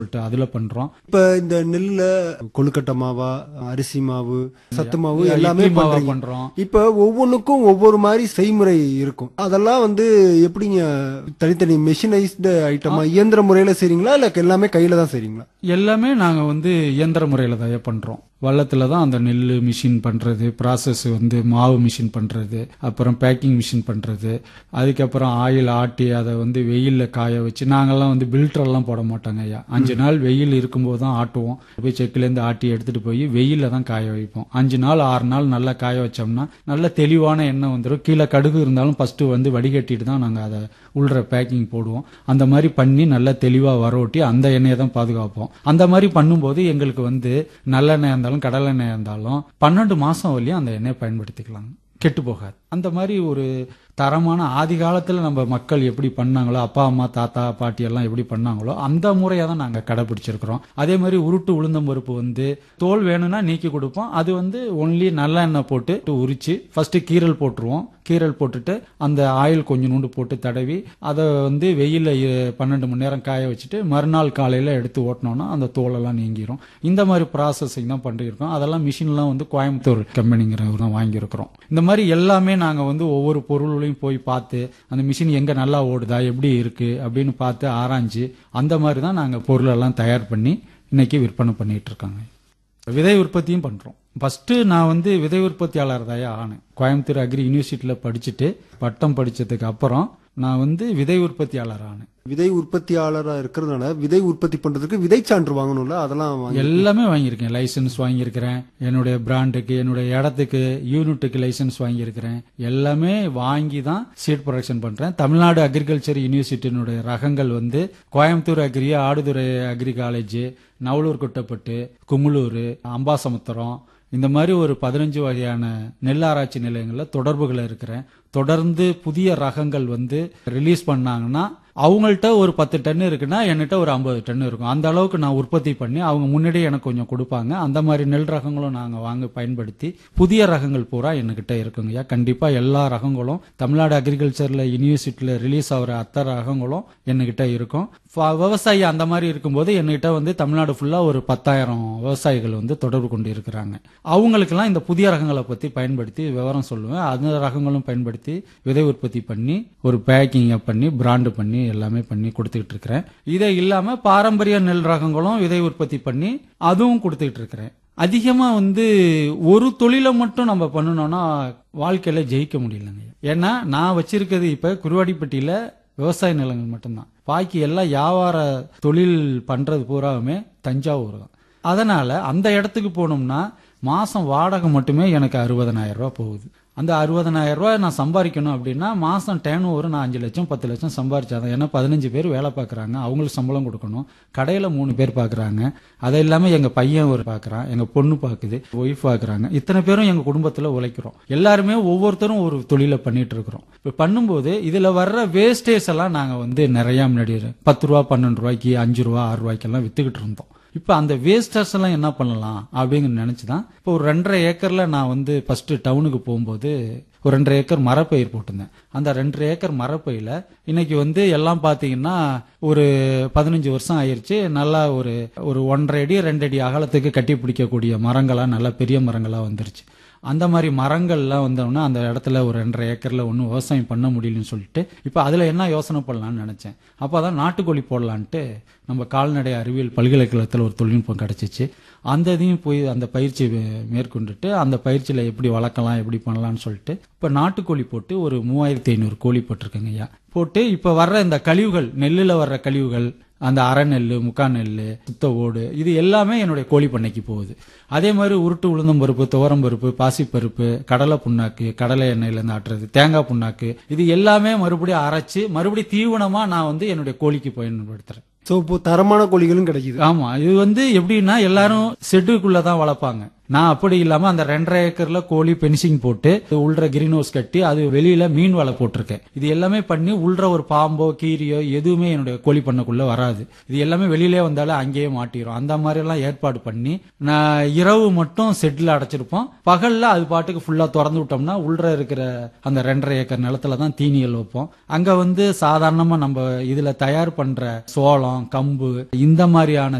சொல்லிட்டு அதுல பண்றோம் இப்ப இந்த நெல்லுல கொழுக்கட்டை மாவா அரிசி மாவு சத்து மாவு இட்லி எல்லாமே மாவா பண்றீங்க பண்றோம் இப்ப ஒவ்வொன்றுக்கும் ஒவ்வொரு மாதிரி செய்முறை இருக்கும் அதெல்லாம் வந்து எப்படிங்க தனித்தனி மெஷினைஸ்டு ஐட்டமா இயந்திர முறையில செய்றீங்களா இல்ல எல்லாமே கையில தான் செய்றீங்களா எல்லாமே நாங்க வந்து இயந்திர முறையில தான் பண்றோம் வள்ளத்துல தான் அந்த நெல் மிஷின் பண்றது ப்ராசஸ் வந்து மாவு மிஷின் பண்றது அப்புறம் பேக்கிங் மிஷின் பண்றது அதுக்கப்புறம் ஆயில் ஆட்டி அதை வந்து வெயில்ல காய வச்சு நாங்கெல்லாம் வந்து பில்டர் எல்லாம் போட மாட்டோங்க ஐயா அஞ்சு நாள் வெயில் இருக்கும்போது தான் ஆட்டுவோம் போய் செக்குல இருந்து ஆட்டி எடுத்துட்டு போய் வெயில்ல தான் காய வைப்போம் அஞ்சு நாள் ஆறு நாள் நல்லா காய வச்சோம்னா நல்ல தெளிவான எண்ணெய் வந்துடும் கீழே கடுகு இருந்தாலும் ஃபர்ஸ்ட் வந்து வடிகட்டிட்டு தான் நாங்க அதை உள்ற பேக்கிங் போடுவோம் அந்த மாதிரி பண்ணி நல்லா தெளிவா வரோட்டி அந்த எண்ணெயை தான் பாதுகாப்போம் அந்த மாதிரி பண்ணும்போது எங்களுக்கு வந்து நல்லெண்ணெய் இருந்தாலும் கடலெண்ணெய் இருந்தாலும் பன்னெண்டு மாசம் வரையும் அந்த எண்ணெயை பயன்படுத்திக்கலாம் கெட்டு போகாது அந்த மாதிரி ஒரு தரமான ஆதி காலத்துல நம்ம மக்கள் எப்படி பண்ணாங்களோ அப்பா அம்மா தாத்தா பாட்டி எல்லாம் எப்படி பண்ணாங்களோ அந்த முறையை தான் நாங்க கடைபிடிச்சிருக்கிறோம் அதே மாதிரி உருட்டு உளுந்தம் பருப்பு வந்து தோல் வேணும்னா நீக்கி கொடுப்போம் அது வந்து ஒன்லி நல்லெண்ணெய் போட்டு உரிச்சு ஃபர்ஸ்ட் கீரல் போட்டுருவோம் கீரல் போட்டுட்டு அந்த ஆயில் கொஞ்சம் நூண்டு போட்டு தடவி அதை வந்து வெயில்ல இ- பன்னெண்டு மணி நேரம் காய வச்சுட்டு மறுநாள் காலையில எடுத்து ஓட்டினோம்னா அந்த தோலெல்லாம் நீங்கிரும் இந்த மாதிரி ப்ராசஸிங் தான் பண்ணிருக்கோம் அதெல்லாம் மிஷின்லாம் வந்து கோயம்புத்தூர் கம்பெனிங்கிற தான் வாங்கியிருக்கிறோம் இந்த மாதிரி எல்லாமே நாங்க வந்து ஒவ்வொரு பொருளையும் போய் பார்த்து அந்த மிஷின் எங்க நல்லா ஓடுதா எப்படி இருக்கு அப்படின்னு பார்த்து ஆராய்ஞ்சு அந்த மாதிரி தான் நாங்க பொருளெல்லாம் தயார் பண்ணி இன்னைக்கு விற்பனை பண்ணிட்டு இருக்காங்க விதை உற்பத்தியும் பண்றோம் ஃபர்ஸ்ட் நான் வந்து விதை உற்பத்தியாளர் தாயா ஆனேன் கோயம்புத்தூர் அக்ரி யூனிவர்சிட்டியில படிச்சுட்டு பட்டம் படிச்சதுக்கு அப்புறம் நான் வந்து விதை உற்பத்தியாளர் ஆனேன் விதை உற்பத்தியாளரா இருக்கிறதுனால விதை உற்பத்தி பண்றதுக்கு விதை சான்று வாங்கணும்ல அதெல்லாம் வாங்கி எல்லாமே வாங்கியிருக்கேன் லைசென்ஸ் வாங்கியிருக்கிறேன் என்னுடைய பிராண்டுக்கு என்னுடைய இடத்துக்கு யூனிட்டுக்கு லைசென்ஸ் வாங்கியிருக்கிறேன் எல்லாமே வாங்கி தான் சீட் ப்ரொடக்ஷன் பண்றேன் தமிழ்நாடு அக்ரிகல்ச்சர் யூனிவர்சிட்டியினுடைய ரகங்கள் வந்து Coimbatore agri Aduthurai agri college Navalur Kuttapattu Kumulur Ambasamudram இந்த மாதிரி ஒரு பதினஞ்சு வகையான நெல் ஆராய்ச்சி நிலையங்கள்ல தொடர்புகள் இருக்கிறேன் தொடர்ந்து புதிய ரகங்கள் வந்து ரிலீஸ் பண்ணாங்கன்னா அவங்கள்ட்ட ஒரு பத்து டன் இருக்குன்னா என்கிட்ட ஒரு ஐம்பது டன் இருக்கும் அந்த அளவுக்கு நான் உற்பத்தி பண்ணி அவங்க முன்னாடியே எனக்கு கொஞ்சம் கொடுப்பாங்க அந்த மாதிரி நெல் ரகங்களும் நாங்க வாங்க பயன்படுத்தி புதிய ரகங்கள் பூரா என்கிட்ட இருக்குங்கய்யா கண்டிப்பா எல்லா ரகங்களும் தமிழ்நாடு அக்ரிகல்ச்சர்ல யூனிவர்சிட்டியில ரிலீஸ் ஆகிற அத்தனை ரகங்களும் என்கிட்ட இருக்கும் ஃப- விவசாயி அந்த மாதிரி இருக்கும்போது என்கிட்ட வந்து தமிழ்நாடு ஃபுல்லா ஒரு பத்தாயிரம் விவசாயிகள் வந்து தொடர்பு கொண்டு இருக்கிறாங்க அவங்களுக்கெல்லாம் இந்த புதிய ரகங்களை பத்தி பயன்படுத்தி விவரம் சொல்லுவேன் அந்த ரகங்களும் பயன்படுத்தி விதை உற்பத்தி பண்ணி ஒரு பேக்கிங் பண்ணி பிராண்டு பண்ணி எல்லாமே பண்ணி கொடுத்துக்கிட்டு இருக்கிறேன் இதை இல்லாம பாரம்பரிய நெல் ரகங்களும் விதை உற்பத்தி பண்ணி அதுவும் கொடுத்துக்கிட்டு இருக்கிறேன் அதிகமா வந்து ஒரு தொழிலை மட்டும் நம்ம பண்ணணும்னா வாழ்க்கையில ஜெயிக்க முடியலங்க ஏன்னா நான் வச்சிருக்கிறது இப்ப குருவாடிப்பட்டியில விவசாய நிலங்கள் மட்டும்தான் பாக்கி எல்லாம் வியாபார தொழில் பண்றது பூராவுமே தஞ்சாவூர் தான் அதனால அந்த இடத்துக்கு போனோம்னா மாசம் வாடகை மட்டுமே எனக்கு அறுபதனாயிரம் ரூபாய் போகுது அந்த அறுபதனாயிரம் ரூபாய் நான் சம்பாதிக்கணும் அப்படின்னா மாசம் டேன் ஓவர் நான் அஞ்சு லட்சம் பத்து லட்சம் சம்பாரிச்சாதான் ஏன்னா பதினஞ்சு பேர் வேலை பார்க்கறாங்க அவங்களுக்கு சம்பளம் கொடுக்கணும் கடையில மூணு பேர் பார்க்கறாங்க அது இல்லாம எங்க பையன் ஒரு பார்க்கறான் எங்க பொண்ணு பார்க்குது ஒய்ஃப் பார்க்கறாங்க இத்தனை பேரும் எங்க குடும்பத்துல உழைக்கிறோம் எல்லாருமே ஒவ்வொருத்தரும் ஒரு தொழிலை பண்ணிட்டு இருக்கிறோம் இப்ப பண்ணும்போது இதுல வர்ற வேஸ்டேஜ் எல்லாம் நாங்க வந்து நிறைய முன்னாடி பத்து ரூபா பன்னெண்டு ரூபாய்க்கு அஞ்சு ரூபா ஆறு ரூபாய்க்கெல்லாம் வித்துக்கிட்டு இருந்தோம் இப்ப அந்த வேஸ்டர்ஸ் எல்லாம் என்ன பண்ணலாம் அப்படின்னு நினைச்சுதான் இப்போ ஒரு ரெண்டரை ஏக்கர்ல நான் வந்து ஃபர்ஸ்ட் டவுனுக்கு போகும்போது ஒரு ரெண்டரை ஏக்கர் மரப்பயிர் போட்டிருந்தேன் அந்த ரெண்டரை ஏக்கர் மரப்பயில இன்னைக்கு வந்து எல்லாம் பாத்தீங்கன்னா ஒரு பதினஞ்சு வருஷம் ஆயிருச்சு நல்லா ஒரு ஒரு ஒன்றரை அடி ரெண்டு அடி அகலத்துக்கு கட்டி பிடிக்கக்கூடிய மரங்களா நல்லா பெரிய மரங்களா வந்துருச்சு அந்த மாதிரி மரங்கள்லாம் வந்தோம்னா அந்த இடத்துல ஒரு ரெண்டரை ஏக்கர்ல ஒன்றும் விவசாயம் பண்ண முடியலன்னு சொல்லிட்டு இப்போ அதுல என்ன யோசனை பண்ணலாம்னு நினைச்சேன் அப்பதான் நாட்டுக்கோழி போடலான்ட்டு நம்ம கால்நடை அறிவியல் பல்கலைக்கழகத்தில் ஒரு தொழில்நுட்பம் கிடைச்சிச்சு அந்த இதையும் போய் அந்த பயிற்சி மே- மேற்கொண்டுட்டு அந்த பயிற்சியில எப்படி வளர்க்கலாம் எப்படி பண்ணலாம்னு சொல்லிட்டு இப்ப நாட்டுக்கோழி போட்டு ஒரு மூவாயிரத்தி ஐநூறு கோழி போட்டிருக்கேங்க ஐயா போட்டு இப்ப வர்ற இந்த கழிவுகள் நெல்லுல வர்ற கழிவுகள் அந்த அரை நெல் முக்கா நெல் சுத்த ஓடு இது எல்லாமே என்னுடைய கோழி பண்ணைக்கு போகுது அதே மாதிரி உருட்டு உளுந்தம் பருப்பு துவரம் பருப்பு பாசிப்பருப்பு கடலை புண்ணாக்கு கடலை எண்ணெயில இருந்து ஆட்டுறது தேங்காய் புண்ணாக்கு இது எல்லாமே மறுபடியும் அரைச்சு மறுபடியும் தீவனமா நான் வந்து என்னுடைய கோழிக்கு பயன்படுத்துறேன் சோ இப்போ தரமான கோழிகளும் கிடைக்குது ஆமா இது வந்து எப்படின்னா எல்லாரும் ஷெட்டுக்குள்ள தான் வளர்ப்பாங்க நான் அப்படி இல்லாம அந்த ரெண்டரை ஏக்கர்ல கோழி பென்சிங் போட்டு உள்ற கிரீன் ஹவுஸ் கட்டி அது வெளியில மீன் வலை போட்டிருக்கேன் இது எல்லாமே பண்ணி உள்ற ஒரு பாம்போ கீரியோ எதுவுமே என்னுடைய கோழி பண்ணக்குள்ள வராது இது எல்லாமே வெளியிலே வந்தாலும் அங்கேயே மாட்டிரும் அந்த மாதிரி எல்லாம் ஏற்பாடு பண்ணி நான் இரவு மட்டும் செட்டில் அடைச்சிருப்போம் பகல்ல அது பாட்டுக்கு ஃபுல்லா திறந்து விட்டோம்னா உள்ற இருக்கிற அந்த ரெண்டரை ஏக்கர் நிலத்துல தான் தீனிகள் வைப்போம் அங்க வந்து சாதாரணமா நம்ம இதுல தயார் பண்ற சோளம் கம்பு இந்த மாதிரியான